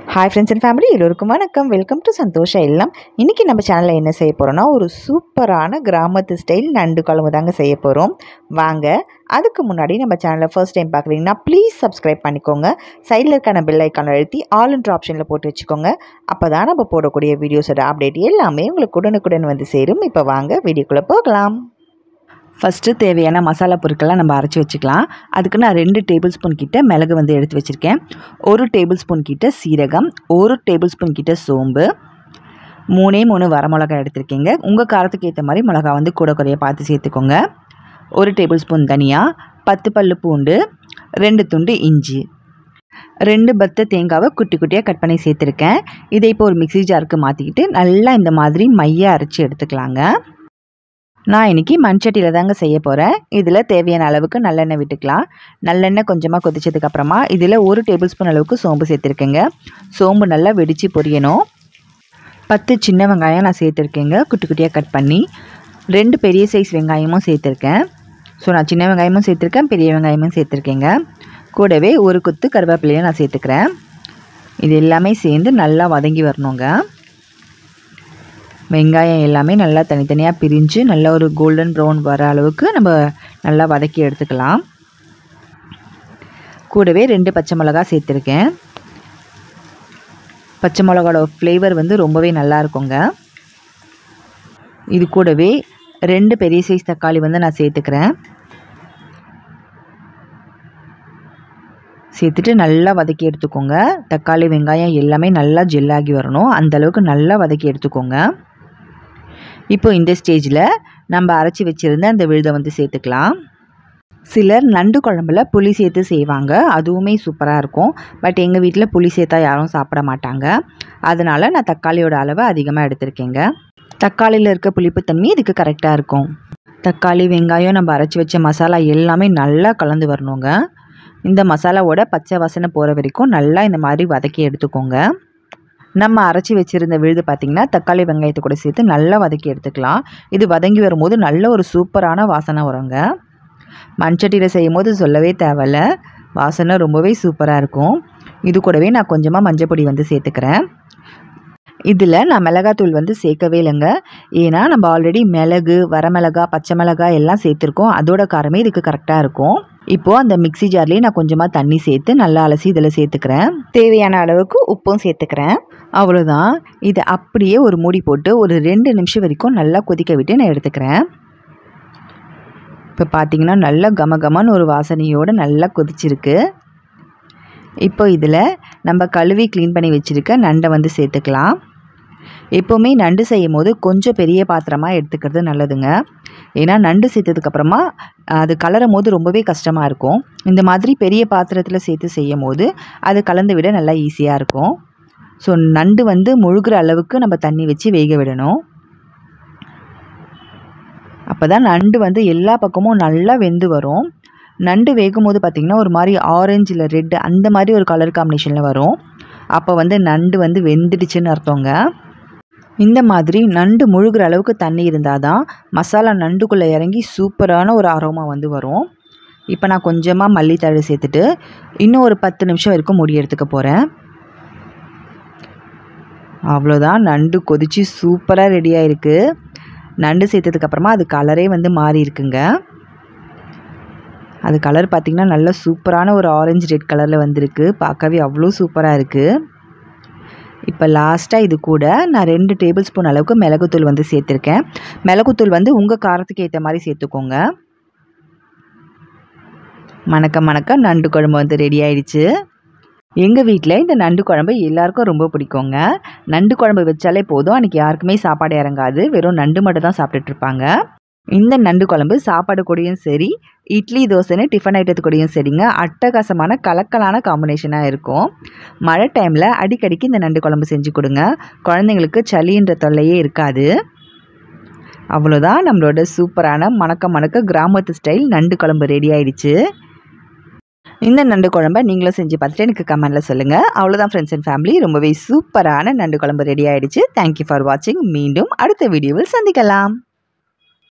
hi friends and family எல்லோருக்கும் வணக்கம் welcome to சந்தோஷ இல்லம் இன்றைக்கி நம்ம சேனலில் என்ன செய்ய போகிறோம்னா ஒரு சூப்பரான கிராமத்து ஸ்டைல் நண்டு குழம்பு தாங்க செய்ய போகிறோம் வாங்க அதுக்கு முன்னாடி நம்ம சேனலை ஃபர்ஸ்ட் டைம் பார்க்குறீங்கன்னா ப்ளீஸ் சப்ஸ்கிரைப் பண்ணிக்கோங்க சைடில் இருக்கான பெல் ஐக்கான் அழுத்தி ஆல்ன்ற ஆப்ஷனில் போட்டு வச்சுக்கோங்க அப்போ தான் நம்ம போடக்கூடிய வீடியோஸோட அப்டேட் எல்லாமே உங்களுக்கு உடனுக்குடன் வந்து சேரும் இப்போ வாங்க வீடியோக்குள்ளே போகலாம் ஃபஸ்ட்டு தேவையான மசாலா பொருட்கள்லாம் நம்ம அரைச்சி வச்சுக்கலாம் அதுக்கு நான் ரெண்டு டேபிள் ஸ்பூன் கிட்ட மிளகு வந்து எடுத்து வச்சுருக்கேன் ஒரு டேபிள் ஸ்பூன் கிட்ட சீரகம் ஒரு டேபிள் ஸ்பூன் கிட்ட சோம்பு மூணே மூணு வரமிளகா எடுத்திருக்கீங்க உங்கள் காரத்துக்கு ஏற்ற மாதிரி மிளகா வந்து கூட குறைய பார்த்து சேர்த்துக்கோங்க ஒரு டேபிள் ஸ்பூன் தனியா பத்து பல்லு பூண்டு ரெண்டு துண்டு இஞ்சி ரெண்டு பத்து தேங்காவை குட்டி குட்டியாக கட் பண்ணி சேர்த்துருக்கேன் இதை இப்போ ஒரு மிக்ஸி ஜாருக்கு மாற்றிக்கிட்டு நல்லா இந்த மாதிரி மைய அரைச்சி எடுத்துக்கலாங்க நான் இன்றைக்கி மண்சட்டியில் தாங்க செய்ய போகிறேன் இதில் தேவையான அளவுக்கு நல்லெண்ணெய் விட்டுக்கலாம் நல்லெண்ணெய் கொஞ்சமாக கொதிச்சதுக்கப்புறமா இதில் ஒரு டேபிள் ஸ்பூன் அளவுக்கு சோம்பு சேர்த்துருக்கேங்க சோம்பு நல்லா வெடித்து பொரியணும் பத்து சின்ன வெங்காயம் நான் சேர்த்துருக்கேங்க குட்டி குட்டியாக கட் பண்ணி ரெண்டு பெரிய சைஸ் வெங்காயமும் சேர்த்துருக்கேன் ஸோ நான் சின்ன வெங்காயமும் சேர்த்துருக்கேன் பெரிய வெங்காயமும் சேர்த்துருக்கேங்க கூடவே ஒரு கொத்து கருவேப்பிலையும் நான் சேர்த்துக்கிறேன் இது எல்லாமே சேர்ந்து நல்லா வதங்கி வரணுங்க வெங்காயம் எல்லாமே நல்லா தனித்தனியாக பிரிஞ்சு நல்ல ஒரு கோல்டன் ப்ரௌன் வர அளவுக்கு நம்ம நல்லா வதக்கி எடுத்துக்கலாம் கூடவே ரெண்டு பச்சை மிளகா சேர்த்துருக்கேன் பச்சை மிளகாவோட ஃப்ளேவர் வந்து ரொம்பவே நல்லா இருக்குங்க இது கூடவே ரெண்டு பெரிய சைஸ் தக்காளி வந்து நான் சேர்த்துக்கிறேன் சேர்த்துட்டு நல்லா வதக்கி எடுத்துக்கோங்க தக்காளி வெங்காயம் எல்லாமே நல்லா ஜெல்லாகி வரணும் அந்தளவுக்கு நல்லா வதக்கி எடுத்துக்கோங்க இப்போ இந்த ஸ்டேஜில் நம்ம அரைச்சி வச்சுருந்த அந்த விழுதை வந்து சேர்த்துக்கலாம் சிலர் நண்டு குழம்புல புளி சேர்த்து செய்வாங்க அதுவுமே சூப்பராக இருக்கும் பட் எங்கள் வீட்டில் புளி சேர்த்தா யாரும் சாப்பிட மாட்டாங்க அதனால் நான் தக்காளியோட அளவை அதிகமாக எடுத்திருக்கேங்க தக்காளியில் இருக்க புளிப்புத்தன்மை இதுக்கு கரெக்டாக இருக்கும் தக்காளி வெங்காயம் நம்ம அரைச்சி வச்ச மசாலா எல்லாமே நல்லா கலந்து வரணுங்க இந்த மசாலாவோட பச்சை வாசனை போகிற வரைக்கும் நல்லா இந்த மாதிரி வதக்கி எடுத்துக்கோங்க நம்ம அரைச்சி வச்சுருந்த விழுது பார்த்திங்கன்னா தக்காளி வெங்காயத்தை கூட சேர்த்து நல்லா வதக்கி எடுத்துக்கலாம் இது வதங்கி வரும்போது நல்ல ஒரு சூப்பரான வாசனை வருங்க மண்சட்டியில் செய்யும் போது சொல்லவே தேவையில்ல வாசனை ரொம்பவே சூப்பராக இருக்கும் இது கூடவே நான் கொஞ்சமாக மஞ்சப்பொடி வந்து சேர்த்துக்கிறேன் இதில் நான் மிளகாத்தூள் வந்து சேர்க்கவே இல்லைங்க ஏன்னா நம்ம ஆல்ரெடி மிளகு வரமிளகா பச்சை மிளகாய் எல்லாம் சேர்த்துருக்கோம் அதோட காரமே இதுக்கு கரெக்டாக இருக்கும் இப்போது அந்த மிக்சி ஜார்லேயே நான் கொஞ்சமாக தண்ணி சேர்த்து நல்லா அலசி இதில் சேர்த்துக்கிறேன் தேவையான அளவுக்கு உப்பும் சேர்த்துக்கிறேன் அவ்வளோதான் இதை அப்படியே ஒரு மூடி போட்டு ஒரு ரெண்டு நிமிஷம் வரைக்கும் நல்லா கொதிக்க விட்டு நான் எடுத்துக்கிறேன் இப்போ பார்த்தீங்கன்னா நல்லா கம கமன்னு ஒரு வாசனையோடு நல்லா கொதிச்சிருக்கு இப்போ இதில் நம்ம கழுவி க்ளீன் பண்ணி வச்சுருக்க நண்டை வந்து சேர்த்துக்கலாம் எப்போவுமே நண்டு செய்யும் போது கொஞ்சம் பெரிய பாத்திரமாக எடுத்துக்கிறது நல்லதுங்க ஏன்னா நண்டு சேர்த்ததுக்கப்புறமா அது கலரும் போது ரொம்பவே கஷ்டமாக இருக்கும் இந்த மாதிரி பெரிய பாத்திரத்தில் சேர்த்து செய்யும் போது அது கலந்து விட நல்லா ஈஸியாக இருக்கும் ஸோ நண்டு வந்து முழுகிற அளவுக்கு நம்ம தண்ணி வச்சு வேக விடணும் அப்போ தான் நண்டு வந்து எல்லா பக்கமும் நல்லா வெந்து வரும் நண்டு வேகும் போது பார்த்திங்கன்னா ஒரு மாதிரி ஆரஞ்சு இல்லை ரெட்டு அந்த மாதிரி ஒரு கலர் காம்பினேஷனில் வரும் அப்போ வந்து நண்டு வந்து வெந்துடுச்சுன்னு அர்த்தங்க இந்த மாதிரி நண்டு முழுகிற அளவுக்கு தண்ணி இருந்தால் தான் மசாலா நண்டுக்குள்ளே இறங்கி சூப்பரான ஒரு அரோமா வந்து வரும் இப்போ நான் கொஞ்சமாக மல்லித்தழை சேர்த்துட்டு இன்னும் ஒரு பத்து நிமிஷம் வரைக்கும் மூடி எடுத்துக்க போகிறேன் அவ்வளோதான் நண்டு கொதித்து சூப்பராக ரெடியாக இருக்குது நண்டு சேர்த்ததுக்கப்புறமா அது கலரே வந்து மாறி இருக்குங்க அது கலர் பார்த்திங்கன்னா நல்ல சூப்பரான ஒரு ஆரஞ்சு ரெட் கலரில் வந்திருக்கு பார்க்கவே அவ்வளோ சூப்பராக இருக்குது இப்போ லாஸ்ட்டாக இது கூட நான் ரெண்டு டேபிள் ஸ்பூன் அளவுக்கு மிளகுத்தூள் வந்து சேர்த்துருக்கேன் மிளகுத்தூள் வந்து உங்கள் காரத்துக்கு ஏற்ற மாதிரி சேர்த்துக்கோங்க மணக்க மணக்க நண்டு குழம்பு வந்து ரெடி ஆயிடுச்சு எங்கள் வீட்டில் இந்த நண்டு குழம்பு எல்லாருக்கும் ரொம்ப பிடிக்குங்க நண்டு குழம்பு வச்சாலே போதும் அன்றைக்கி யாருக்குமே சாப்பாடு இறங்காது வெறும் நண்டு மட்டும் தான் சாப்பிட்டுட்ருப்பாங்க இந்த நண்டு குழம்பு சாப்பாடு கூடயும் சரி இட்லி தோசைன்னு டிஃபன் ஐட்டத்து கூடயும் சரிங்க அட்டகாசமான கலக்கலான காம்பினேஷனாக இருக்கும் மழை டைமில் அடிக்கடிக்கு இந்த நண்டு குழம்பு செஞ்சு கொடுங்க குழந்தைங்களுக்கு சளின்ற தொல்லையே இருக்காது அவ்வளோதான் நம்மளோட சூப்பரான மணக்க மணக்க கிராமத்து ஸ்டைல் நண்டு குழம்பு ரெடி ஆயிடுச்சு இந்த நண்டு குழம்ப நீங்களும் செஞ்சு பார்த்துட்டு எனக்கு கமெண்டில் சொல்லுங்கள் அவ்வளோதான் ஃப்ரெண்ட்ஸ் அண்ட் ஃபேமிலி ரொம்பவே சூப்பரான நண்டு குழம்பு ரெடி ஆகிடுச்சு தேங்க்யூ ஃபார் வாட்சிங் மீண்டும் அடுத்த வீடியோவில் சந்திக்கலாம்